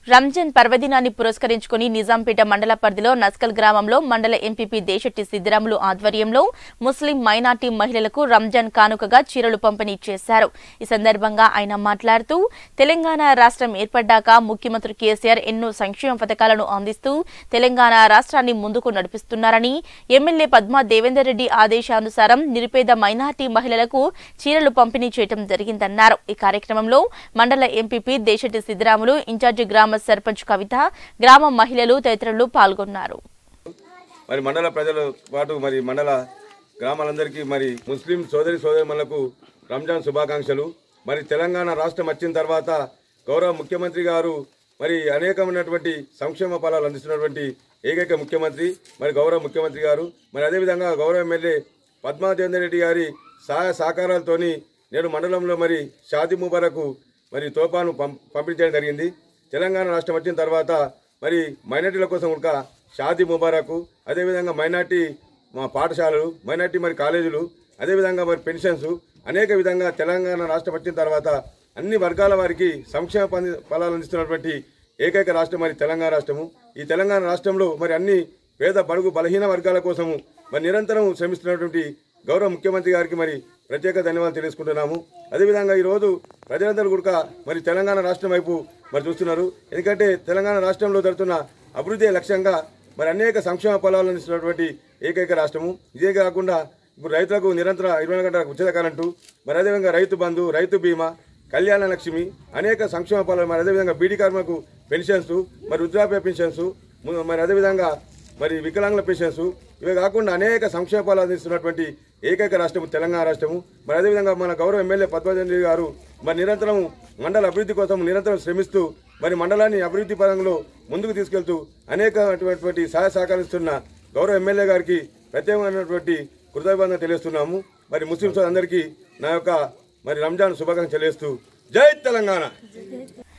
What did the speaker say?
రంజాన్ పర్వదినాన్ని పురస్కరించుకుని నిజాంపేట మండల పరిధిలో నస్కల్ గ్రామంలో మండల ఎంపీపీ దేశెట్టి సిద్దిరాములు ఆధ్వర్యంలో ముస్లిం మైనార్టీ మహిళలకు రంజాన్ కానుకగా చీరలు పంపిణీ చేశారు ఈ సందర్భంగా ఆయన మాట్లాడుతూ తెలంగాణ రాష్ట్రం ఏర్పడ్డాక ముఖ్యమంత్రి కేసీఆర్ ఎన్నో సంక్షేమ పథకాలను అందిస్తూ తెలంగాణ రాష్ట్రాన్ని ముందుకు నడిపిస్తున్నారని ఎమ్మెల్యే పద్మా దేవేందర్ రెడ్డి ఆదేశానుసారం నిరుపేద మైనార్టీ మహిళలకు చీరలు పంపిణీ చేయడం జరిగిందన్నారు ఈ కార్యక్రమంలో మండల ఎంపీపీ దేశెట్టి సిద్దిరాములు ఇన్ఛార్జి గ్రామ సర్పంచ్ కవిత గ్రామ మహిళలు తదితరులు పాల్గొన్నారు మరి మండల ప్రజల పాటు మరి మండల గ్రామాలందరికీ మరి ముస్లిం సోదరి సోదరిమణులకు రంజాన్ శుభాకాంక్షలు మరి తెలంగాణ రాష్ట్రం వచ్చిన తర్వాత గౌరవ ముఖ్యమంత్రి గారు మరి అనేకమైనటువంటి సంక్షేమ ఫలాలు అందిస్తున్నటువంటి ఏకైక ముఖ్యమంత్రి మరి గౌరవ ముఖ్యమంత్రి గారు మరి అదేవిధంగా గౌరవ ఎమ్మెల్యే పద్మాదేవేందర్ రెడ్డి గారి సహాయ సహకారాలతోని నేడు మండలంలో మరి షాది ముబారకు మరి తోపాను పం పంపించడం జరిగింది తెలంగాణ రాష్ట్రం వచ్చిన తర్వాత మరి మైనార్టీల కోసం ఒక షాది ముబారకు అదేవిధంగా మైనార్టీ మా పాఠశాలలు మైనార్టీ మరి కాలేజీలు అదేవిధంగా మరి పెన్షన్స్ అనేక విధంగా తెలంగాణ రాష్ట్రం వచ్చిన తర్వాత అన్ని వర్గాల వారికి సంక్షేమ పని- ఫలాలు అందిస్తున్నటువంటి ఏకైక రాష్ట్రం మరి తెలంగాణ రాష్ట్రము ఈ తెలంగాణ రాష్ట్రంలో మరి అన్ని పేద బడుగు బలహీన వర్గాల కోసము మరి నిరంతరం శ్రమిస్తున్నటువంటి గౌరవ ముఖ్యమంత్రి గారికి మరి ప్రత్యేక ధన్యవాదాలు తెలియజేసుకుంటున్నాము అదేవిధంగా ఈరోజు ప్రజలందరూ కూడా మరి తెలంగాణ రాష్ట్రం వైపు మరి చూస్తున్నారు ఎందుకంటే తెలంగాణ రాష్ట్రంలో జరుగుతున్న అభివృద్ధి లక్ష్యంగా మరి అనేక సంక్షేమ ఫలాలు అందిస్తున్నటువంటి ఏకైక రాష్ట్రము ఇదే కాకుండా ఇప్పుడు రైతులకు నిరంతర ఇరవై నాలుగు గంటల ఉచిత కరెంటు మరి అదేవిధంగా రైతు బంధు రైతు బీమా కళ్యాణ లక్ష్మి అనేక సంక్షేమ ఫలాలు మరి అదేవిధంగా బీడీ కార్మికులకు పెన్షన్స్ మరి వృద్ధాప్య పెన్షన్స్ ము- మరి అదేవిధంగా మరి వికలాంగుల పెన్షన్స్ ఇవే కాకుండా అనేక సంక్షేమ ఫలాలు అందిస్తున్నటువంటి ఏకైక రాష్ట్రము తెలంగాణ రాష్ట్రము మరి అదేవిధంగా మన గౌరవ ఎమ్మెల్యే పద్మచంద్ర గారు మరి నిరంతరం మండల అభివృద్ధి కోసం నిరంతరం శ్రమిస్తూ మరి మండలాన్ని అభివృద్ధి పరంలో ముందుకు తీసుకెళ్తూ అనేకమైనటువంటి సహాయ సహకరిస్తున్న గౌరవ ఎమ్మెల్యే గారికి ప్రత్యేకమైనటువంటి కృతజ్ఞత తెలియజేస్తున్నాము మరి ముస్లింస్ అందరికీ నా యొక్క మరి రంజాన్ శుభాకాంక్షలు తెలియజేస్తూ జై తెలంగాణ